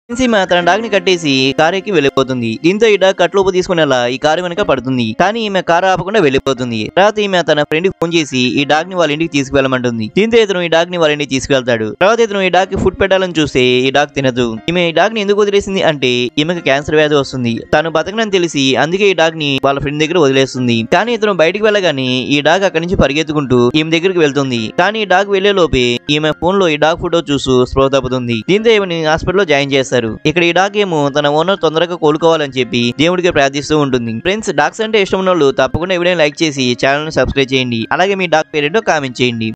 సీమ తన డాగ్ ని కట్టేసి కారు ఎక్కి వెళ్ళిపోతుంది దీంతో ఈ డాగ్ కట్లోపు తీసుకునేలా ఈ కారు వెనక పడుతుంది కానీ ఈమె కారు ఆపకుండా వెళ్ళిపోతుంది తర్వాత ఈమె తన ఫ్రెండ్ కి ఫోన్ చేసి ఈ డాగ్ ని వాళ్ళ ఇంటికి తీసుకువెళ్ళమంటుంది దీంతో ఇతను ఈ డాగ్ ని వాళ్ళ ఇంటికి తీసుకువెళ్తాడు తర్వాత ఇతను ఈ డాగ్ కి ఫుడ్ పెట్టాలని చూస్తే ఈ డాగ్ తినదు ఈమె ఈ డాగ్ ని ఎందుకు వదిలేసింది అంటే ఈమెకి క్యాన్సర్ వ్యాధి వస్తుంది తాను బతకనని తెలిసి అందుకే ఈ డాగ్ ని వాళ్ళ ఫ్రెండ్ దగ్గర వదిలేస్తుంది కానీ ఇతను బయటికి వెళ్ళగానే ఈ డాగ్ అక్కడి నుంచి పరిగెత్తుకుంటూ ఈమె దగ్గరికి వెళ్తుంది కానీ ఈ డాగ్ వెళ్లే లోపే ఈమె ఫోన్ లో ఈ డాగ్ ఫోటో చూస్తూ స్పృహ తప్పుతుంది దీంతో ఈమెని హాస్పిటల్లో జాయిన్ చేస్తారు ఇక్కడ ఈ డాగ్ ఏమో తన ఓనర్ తొందరగా కోలుకోవాలని చెప్పి దేవుడికి ప్రార్థిస్తూ ఉంటుంది ఫ్రెండ్స్ డాగ్స్ అంటే ఇష్టం ఉన్న వాళ్ళు తప్పకుండా ఎవరైనా లైక్ చేసి ఛానల్ ని సబ్స్క్రైబ్ చేయండి అలాగే మీ డాగ్ పేరేంటో కామెంట్ చేయండి